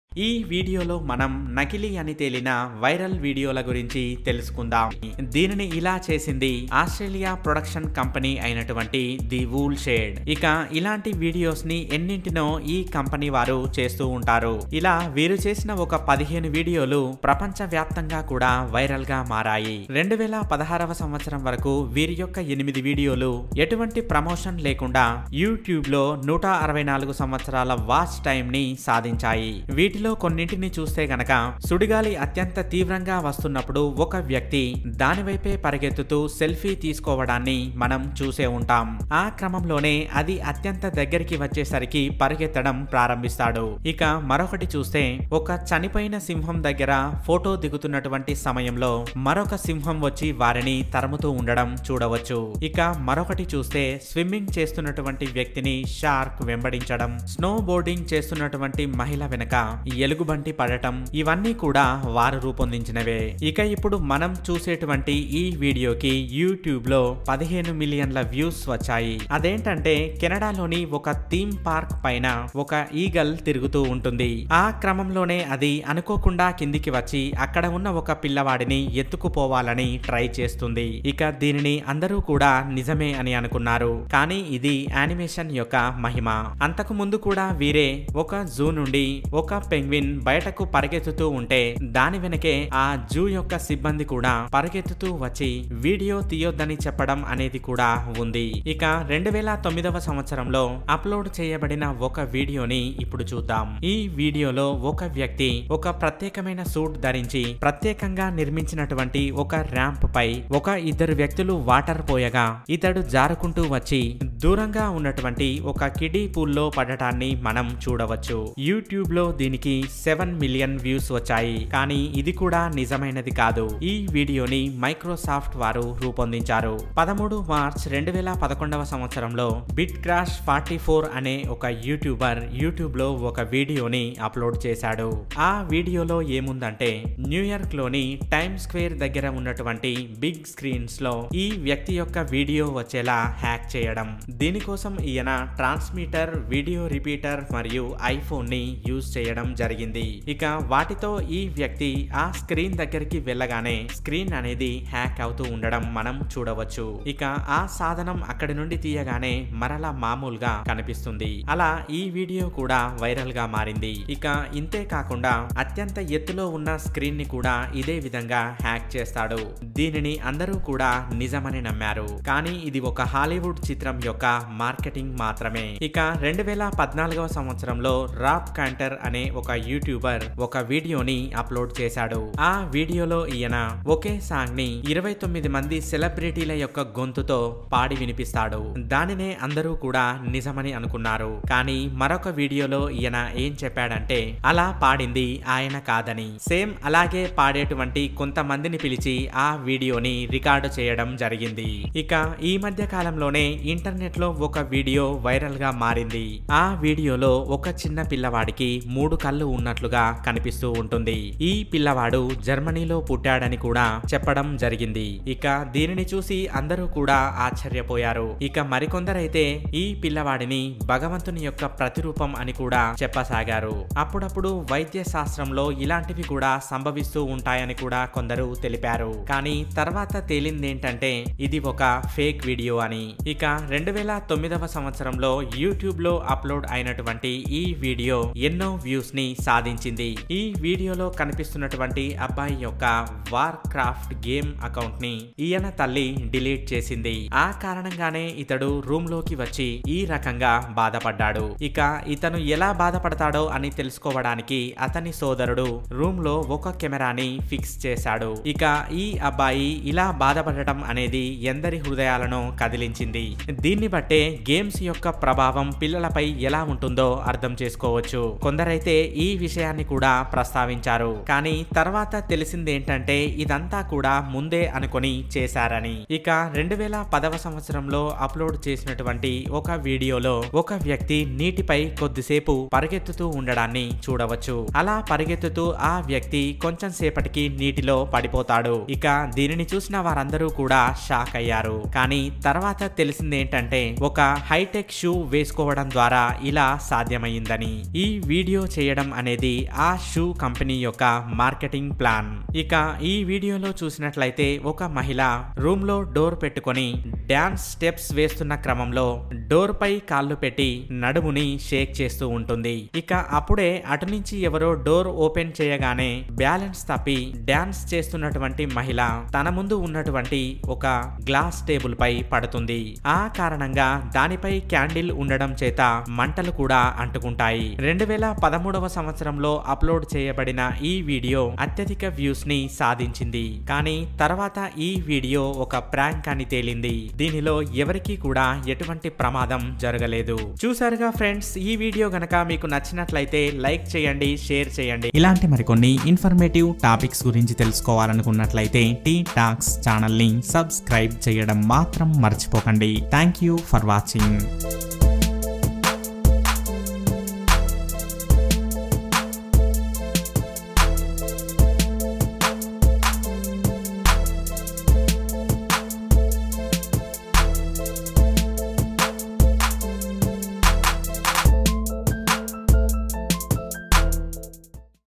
ఈ వీడియోలో మనం నకిలీ అని తేలిన వైరల్ వీడియోల గురించి తెలుసుకుందాం దీనిని ఇలా చేసింది ఆస్ట్రేలియా ప్రొడక్షన్ కంపెనీ అయినటువంటి ది వూల్ షేడ్ ఇక ఇలాంటి వీడియోస్ ని ఎన్నింటినో ఈ కంపెనీ వారు చేస్తూ ఉంటారు ఇలా వీరు చేసిన ఒక పదిహేను వీడియోలు ప్రపంచ వ్యాప్తంగా కూడా వైరల్ గా మారాయి రెండు వేల పదహారవ సంవత్సరం వరకు వీరి యొక్క ఎనిమిది వీడియోలు ఎటువంటి ప్రమోషన్ లేకుండా యూట్యూబ్ లో నూట అరవై నాలుగు సంవత్సరాల వాచ్ టైం ని సాధించాయి వీటిలో కొన్నింటిని చూస్తే గనక సుడిగాలి అత్యంత తీవ్రంగా వస్తున్నప్పుడు ఒక వ్యక్తి దానివైపే పరిగెత్తుతూ సెల్ఫీ తీసుకోవడాన్ని మనం చూసే ఉంటాం ఆ క్రమంలోనే అది అత్యంత దగ్గరికి వచ్చేసరికి పరిగెత్తడం ప్రారంభిస్తాడు ఇక మరొకటి చూస్తే ఒక చనిపోయిన సింహం దగ్గర ఫోటో దిగుతున్నటువంటి సమయంలో మరొక సింహం వచ్చి వారిని తరుముతూ ఉండడం చూడవచ్చు ఇక మరొకటి చూస్తే స్విమ్మింగ్ చేస్తున్నటువంటి వ్యక్తిని షార్క్ వెంబడించడం స్నో బోర్డింగ్ చేస్తున్నటువంటి మహిళ వెనక ఎలుగుబంటి పడటం ఇవన్నీ కూడా వారు రూపొందించినవే ఇక ఇప్పుడు మనం చూసేటువంటి ఈ వీడియోకి యూట్యూబ్ లో పదిహేను మిలియన్ల వ్యూస్ వచ్చాయి అదేంటంటే కెనడాలోని ఒక థీమ్ పార్క్ పైన ఒక ఈగల్ తిరుగుతూ ఉంటుంది ఆ క్రమంలోనే అది అనుకోకుండా కిందికి వచ్చి అక్కడ ఉన్న ఒక పిల్లవాడిని ఎత్తుకుపోవాలని ట్రై చేస్తుంది ఇక దీనిని అందరూ కూడా నిజమే అని అనుకున్నారు కానీ ఇది యానిమేషన్ యొక్క మహిమ అంతకు ముందు కూడా వీరే ఒక జూ నుండి ఒక పెంగ్విన్ బయటకు పరిగెత్తుతూ ఉంటే దాని వెనకే ఆ జూ యొక్క సిబ్బంది కూడా పరిగెత్తుతూ వచ్చి వీడియో తీయొద్దని చెప్పడం అనేది కూడా ఉంది ఇక రెండు వేల తొమ్మిదవ సంవత్సరంలో అప్లోడ్ చేయబడిన ఒక వీడియోని ఇప్పుడు చూద్దాం ఈ వీడియోలో ఒక వ్యక్తి ఒక ప్రత్యేకమైన సూట్ ధరించి ప్రత్యేకంగా నిర్మించినటువంటి ఒక ర్యాంప్ పై ఒక ఇద్దరు వ్యక్తులు వాటర్ పోయగా ఇతడు జారుకుంటూ వచ్చి దూరంగా ఉన్నటువంటి ఒక కిడీ పూల్లో పడటాన్ని మనం చూడవచ్చు యూట్యూబ్ లో దీనికి సెవెన్ మిలియన్ వ్యూస్ వచ్చాయి కానీ ఇది కూడా నిజమైనది కాదు ఈ వీడియోని మైక్రోసాఫ్ట్ వారు రూపొందించారు పదమూడు మార్చ్ రెండు వేల పదకొండవ సంవత్సరంలో బిట్ క్రాష్ ఫార్టీ ఫోర్ అనే ఒక యూట్యూబర్ యూట్యూబ్ లో ఒక వీడియోని అప్లోడ్ చేశాడు ఆ వీడియోలో ఏముందంటే న్యూయార్క్ లోని టైమ్ స్క్వేర్ దగ్గర ఉన్నటువంటి బిగ్ స్క్రీన్స్ లో ఈ వ్యక్తి యొక్క వీడియో వచ్చేలా హ్యాక్ చేయడం దీనికోసం ఈయన ట్రాన్స్మిటర్ వీడియో రిపీటర్ మరియు ఐఫోన్ ని యూజ్ చేయడం జరిగింది ఇక వాటితో ఈ వ్యక్తి ఆ స్క్రీన్ దగ్గరికి వెళ్ళగానే స్క్రీన్ అనేది హ్యాక్ అవుతూ ఉండడం మనం చూడవచ్చు ఇక ఆ సాధనం అక్కడి నుండి తీయగానే మరలా మామూలుగా కనిపిస్తుంది అలా ఈ వీడియో కూడా వైరల్ గా మారింది ఇక ఇంతే కాకుండా అత్యంత ఎత్తులో ఉన్న స్క్రీన్ ని కూడా ఇదే విధంగా హ్యాక్ చేస్తాడు దీనిని అందరూ కూడా నిజమని నమ్మారు కానీ ఇది ఒక హాలీవుడ్ చిత్రం యొక్క మార్కెటింగ్ మాత్రమే ఇక రెండు వేల పద్నాలుగవ సంవత్సరంలో రాప్ కాంటర్ అనే ఒక యూట్యూబర్ ఒక వీడియోని అప్లోడ్ చేశాడు ఆ వీడియోలో ఈయన ఒకే సాంగ్ ని ఇరవై తొమ్మిది మంది సెలబ్రిటీల యొక్క గొంతుతో పాడి వినిపిస్తాడు దానినే అందరూ కూడా నిజమని అనుకున్నారు కానీ మరొక వీడియోలో ఈయన ఏం చెప్పాడంటే అలా పాడింది ఆయన కాదని సేమ్ అలాగే పాడేటువంటి కొంతమందిని పిలిచి ఆ వీడియోని రికార్డు చేయడం జరిగింది ఇక ఈ మధ్య కాలంలోనే ఇంటర్నెట్ లో ఒక వీడియో వైరల్ గా మారింది ఆ వీడియోలో ఒక చిన్న పిల్లవాడికి మూడు కళ్ళు ఉన్నట్లుగా కనిపిస్తూ ఉంటుంది ఈ పిల్లవాడు జర్మనీలో పుట్టాడని కూడా చెప్పడం జరిగింది ఇక దీనిని చూసి అందరూ కూడా ఆశ్చర్యపోయారు ఇక మరికొందరైతే ఈ పిల్లవాడిని భగవంతుని యొక్క ప్రతిరూపం అని కూడా చెప్పసాగారు అప్పుడప్పుడు వైద్య శాస్త్రంలో ఇలాంటివి కూడా సంభవిస్తూ ఉంటాయని కూడా కొందరు తెలిపారు కానీ తర్వాత తేలిందేంటంటే ఇది ఒక ఫేక్ వీడియో అని ఇక రెండు వేల తొమ్మిదవ సంవత్సరంలో యూట్యూబ్ లో అప్లోడ్ అయినటువంటి ఈ వీడియో ఎన్నో వ్యూస్ ని సాధించింది ఈ వీడియోలో కనిపిస్తున్నటువంటి అబ్బాయి యొక్క వార్ క్రాఫ్ట్ గేమ్ అకౌంట్ ని ఈయన తల్లి డిలీట్ చేసింది ఆ కారణంగానే ఇతడు రూమ్ లోకి వచ్చి ఈ రకంగా బాధపడ్డాడు ఇక ఇతను ఎలా బాధపడతాడో అని తెలుసుకోవడానికి అతని సోదరుడు రూమ్ లో ఒక కెమెరాని ఫిక్స్ చేశాడు ఇక ఈ అబ్బాయి ఇలా బాధపడటం అనేది ఎందరి హృదయాలను కదిలించింది దీన్ని బట్టే గేమ్స్ యొక్క ప్రభావం పిల్లలపై ఎలా ఉంటుందో అర్థం చేసుకోవచ్చు కొందరైతే ఈ విషయాన్ని కూడా ప్రస్తావించారు కానీ తర్వాత తెలిసిందేంటంటే ఇదంతా కూడా ముందే అనుకొని చేశారని ఇక రెండు వేల పదవ సంవత్సరంలో అప్లోడ్ చేసినటువంటి ఒక వీడియోలో ఒక వ్యక్తి నీటిపై కొద్దిసేపు పరిగెత్తుతూ ఉండడాన్ని చూడవచ్చు అలా పరిగెత్తుతూ ఆ వ్యక్తి కొంచెం సేపటికి నీటిలో పడిపోతాడు ఇక దీనిని చూసిన వారందరూ కూడా షాక్ అయ్యారు కానీ తర్వాత తెలిసిందేంటంటే ఏంటంటే ఒక హైటెక్ షూ వేసుకోవడం ద్వారా ఇలా సాధ్యమైందని ఈ వీడియో చేయడం అనేది ఆ షూ కంపెనీ యొక్క మార్కెటింగ్ ప్లాన్ ఇక ఈ వీడియోలో చూసినట్లయితే ఒక మహిళ రూమ్ లో డోర్ పెట్టుకొని డాన్స్ స్టెప్స్ వేస్తున్న క్రమంలో డోర్ పై కాళ్ళు పెట్టి నడుముని షేక్ చేస్తూ ఉంటుంది ఇక అప్పుడే అటు నుంచి ఎవరో డోర్ ఓపెన్ చేయగానే బ్యాలెన్స్ తప్పి డాన్స్ చేస్తున్నటువంటి మహిళ తన ముందు ఉన్నటువంటి ఒక గ్లాస్ టేబుల్ పై పడుతుంది ఆ కారణంగా దానిపై క్యాండిల్ ఉండడం చేత మంటలు కూడా అంటుకుంటాయి రెండు వేల పదమూడవ సంవత్సరంలో అప్లోడ్ చేయబడిన ఈ వీడియో అత్యధిక వ్యూస్ ని సాధించింది కానీ తర్వాత ఈ వీడియో ఒక ప్రాంక్ అని తేలింది దీనిలో ఎవరికీ కూడా ఎటువంటి ప్రమాదం జరగలేదు చూసారుగా ఫ్రెండ్స్ ఈ వీడియో గనక మీకు నచ్చినట్లయితే లైక్ చేయండి షేర్ చేయండి ఇలాంటి మరికొన్ని ఇన్ఫర్మేటివ్ టాపిక్స్ గురించి తెలుసుకోవాలనుకున్నట్లయితే టీ టాక్స్ ఛానల్ ని సబ్స్క్రైబ్ చేయడం మాత్రం మర్చిపోకండి థ్యాంక్ యూ ఫర్ వాచింగ్